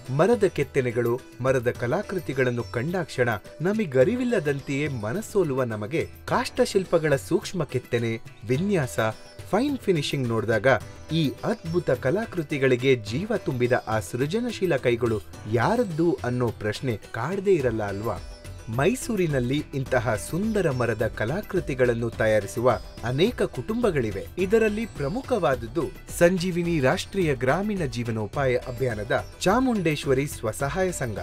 ಮರದ ಕೆತ್ತನೆಗಳು ಮರದ ಕಲಾಕೃತಿಗಳನ್ನು ಕಂಡಾಕ್ಷಣ ನಮಗರಿವಿಲ್ಲದಂತೆಯೇ ಮನಸೋಲುವ ನಮಗೆ ಕಾಷ್ಟಶಿಲ್ಪಗಳ ಸೂಕ್ಷ್ಮ ಕೆತ್ತನೆ ವಿನ್ಯಾಸ ಫೈನ್ ಫಿನಿಶಿಂಗ್ ನೋಡಿದಾಗ ಈ ಅದ್ಭುತ ಕಲಾಕೃತಿಗಳಿಗೆ ಜೀವ ತುಂಬಿದ ಆ ಸೃಜನಶೀಲ ಕೈಗಳು ಯಾರದ್ದು ಅನ್ನೋ ಪ್ರಶ್ನೆ ಕಾಡದೇ ಇರಲ್ಲ ಅಲ್ವಾ ಮೈಸೂರಿನಲ್ಲಿ ಇಂತಹ ಸುಂದರ ಮರದ ಕಲಾಕೃತಿಗಳನ್ನು ತಯಾರಿಸುವ ಅನೇಕ ಕುಟುಂಬಗಳಿವೆ ಇದರಲ್ಲಿ ಪ್ರಮುಖವಾದುದು ಸಂಜೀವಿನಿ ರಾಷ್ಟ್ರೀಯ ಗ್ರಾಮೀಣ ಜೀವನೋಪಾಯ ಅಭಿಯಾನದ ಚಾಮುಂಡೇಶ್ವರಿ ಸ್ವಸಹಾಯ ಸಂಘ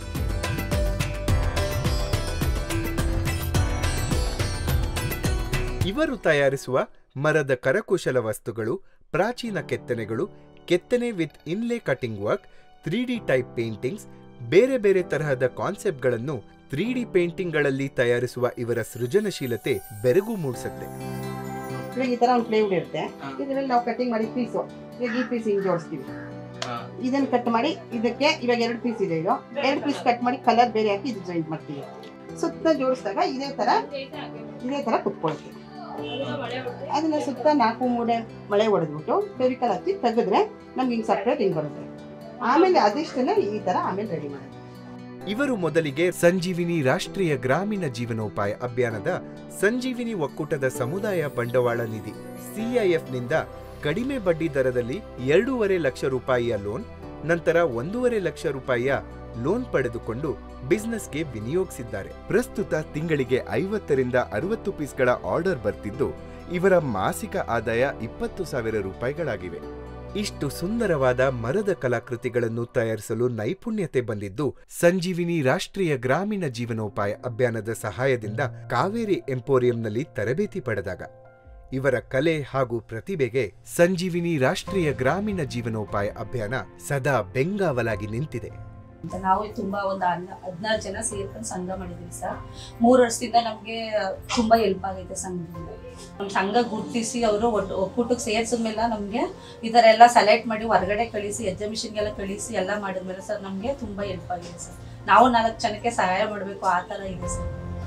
ಇವರು ತಯಾರಿಸುವ ಮರದ ಕರಕುಶಲ ವಸ್ತುಗಳು ಪ್ರಾಚೀನ ಕೆತ್ತನೆಗಳು ಕೆತ್ತನೆ with inlay cutting work three D type paintings ಬೇರೆ ಬೇರೆ ತರಹದ ಕಾನ್ಸೆಪ್ಟ್ಗಳನ್ನು ತ್ರೀ ಡಿ ಪೇಂಟಿಂಗ್ಗಳಲ್ಲಿ ತಯಾರಿಸುವ ಇವರ ಸೃಜನಶೀಲತೆ ಬೆರಗು ಮೂಡಿಸುತ್ತೆ ಇವಾಗ ಈ ತರ ಒಂದು ಪ್ಲೇವುಡ್ ಇರುತ್ತೆ ಇದರಲ್ಲಿ ನಾವು ಕಟಿಂಗ್ ಮಾಡಿ ಪೀಸು ಇವಾಗ ಈ ಪೀಸ್ ಹಿಂಗೆ ಜೋಡಿಸ್ತೀವಿ ಇದನ್ನ ಕಟ್ ಮಾಡಿ ಇದಕ್ಕೆ ಇವಾಗ ಎರಡು ಪೀಸ್ ಇದೆ ಇದು ಎರಡು ಪೀಸ್ ಕಟ್ ಮಾಡಿ ಕಲರ್ ಬೇರೆ ಹಾಕಿ ಇದು ಜಾಯಿಂಟ್ ಮಾಡ್ತೀವಿ ಸುತ್ತ ಜೋಡಿಸಿದಾಗ ಇದೇ ತರ ಇದೇ ತರ ಕುತ್ಕೊಳುತ್ತೆ ಅದನ್ನ ಸುತ್ತ ನಾಲ್ಕು ಮೂಡೆ ಮಳೆ ಹೊಡೆದ್ಬಿಟ್ಟು ಫೆವಿಕಲ್ ಹಚ್ಚಿ ತೆಗೆದ್ರೆ ನಮ್ಗೆ ಹಿಂಗೆ ಸಪ್ರೇಟ್ ಹಿಂಗೆ ಬರುತ್ತೆ ಆಮೇಲೆ ಅದಿಷ್ಟನ್ನ ಈ ತರ ಆಮೇಲೆ ರೆಡಿ ಮಾಡೋದು ಇವರು ಮೊದಲಿಗೆ ಸಂಜೀವಿನಿ ರಾಷ್ಟ್ರೀಯ ಗ್ರಾಮೀಣ ಜೀವನೋಪಾಯ ಅಭಿಯಾನದ ಸಂಜೀವಿನಿ ಒಕ್ಕೂಟದ ಸಮುದಾಯ ಬಂಡವಾಳ ನಿಧಿ ಸಿಐಎಫ್ನಿಂದ ಕಡಿಮೆ ಬಡ್ಡಿ ದರದಲ್ಲಿ ಎರಡೂವರೆ ಲಕ್ಷ ರೂಪಾಯಿಯ ಲೋನ್ ನಂತರ ಒಂದೂವರೆ ಲಕ್ಷ ರೂಪಾಯಿಯ ಲೋನ್ ಪಡೆದುಕೊಂಡು ಬಿಸ್ನೆಸ್ಗೆ ವಿನಿಯೋಗಿಸಿದ್ದಾರೆ ಪ್ರಸ್ತುತ ತಿಂಗಳಿಗೆ ಐವತ್ತರಿಂದ ಅರವತ್ತು ಪೀಸ್ಗಳ ಆರ್ಡರ್ ಬರ್ತಿದ್ದು ಇವರ ಮಾಸಿಕ ಆದಾಯ ಇಪ್ಪತ್ತು ಸಾವಿರ ರೂಪಾಯಿಗಳಾಗಿವೆ ಇಷ್ಟು ಸುಂದರವಾದ ಮರದ ಕಲಾಕೃತಿಗಳನ್ನು ತಯಾರಿಸಲು ನೈಪುಣ್ಯತೆ ಬಂದಿದ್ದು ಸಂಜೀವಿನಿ ರಾಷ್ಟ್ರೀಯ ಗ್ರಾಮೀಣ ಜೀವನೋಪಾಯ ಅಭಿಯಾನದ ಸಹಾಯದಿಂದ ಕಾವೇರಿ ಎಂಪೋರಿಯಂನಲ್ಲಿ ತರಬೇತಿ ಪಡೆದಾಗ ಇವರ ಕಲೆ ಹಾಗೂ ಪ್ರತಿಭೆಗೆ ಸಂಜೀವಿನಿ ರಾಷ್ಟ್ರೀಯ ಗ್ರಾಮೀಣ ಜೀವನೋಪಾಯ ಅಭಿಯಾನ ಸದಾ ಬೆಂಗಾವಲಾಗಿ ನಿಂತಿದೆ ಅಂತ ನಾವು ತುಂಬಾ ಒಂದು ಹದಿನಾರು ಜನ ಸೇರ್ಕೊಂಡು ಸಂಘ ಮಾಡಿದೀವಿ ಸರ್ ಮೂರು ವರ್ಷದಿಂದ ನಮಗೆ ತುಂಬಾ ಹೆಲ್ಪ್ ಆಗೈತೆ ಸಂಘದಿಂದ ನಮ್ಮ ಸಂಘ ಗುರುತಿಸಿ ಅವರು ಒಟ್ಟು ಒಕ್ಕೂಟಕ್ಕೆ ಸೇರ್ಸಿದ್ಮೇಲೆ ನಮಗೆ ಈ ಥರ ಎಲ್ಲ ಸೆಲೆಕ್ಟ್ ಮಾಡಿ ಹೊರಗಡೆ ಕಳಿಸಿ ಎಕ್ಸಿಬಿಷನ್ಗೆಲ್ಲ ಕಳಿಸಿ ಎಲ್ಲ ಮಾಡಿದ್ಮೇಲೆ ಸರ್ ನಮಗೆ ತುಂಬಾ ಹೆಲ್ಪ್ ಆಗಿದೆ ಸರ್ ನಾವು ನಾಲ್ಕು ಜನಕ್ಕೆ ಸಹಾಯ ಮಾಡಬೇಕು ಆ ಥರ ಇದೆ ಸರ್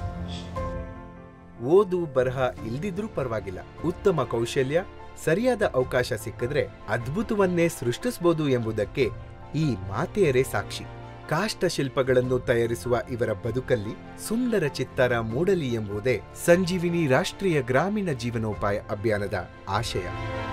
ಓದು ಬರಹ ಇಲ್ದಿದ್ರೂ ಪರವಾಗಿಲ್ಲ ಉತ್ತಮ ಕೌಶಲ್ಯ ಸರಿಯಾದ ಅವಕಾಶ ಸಿಕ್ಕಿದ್ರೆ ಅದ್ಭುತವನ್ನೇ ಸೃಷ್ಟಿಸಬಹುದು ಎಂಬುದಕ್ಕೆ ಈ ಮಾತೆಯರೇ ಸಾಕ್ಷಿ ಕಾಷ್ಟಶಿಲ್ಪಗಳನ್ನು ತಯಾರಿಸುವ ಇವರ ಬದುಕಲ್ಲಿ ಸುಂದರ ಚಿತ್ತಾರ ಮೂಡಲಿ ಎಂಬುದೇ ಸಂಜೀವಿನಿ ರಾಷ್ಟ್ರೀಯ ಗ್ರಾಮೀಣ ಜೀವನೋಪಾಯ ಅಭಿಯಾನದ ಆಶಯ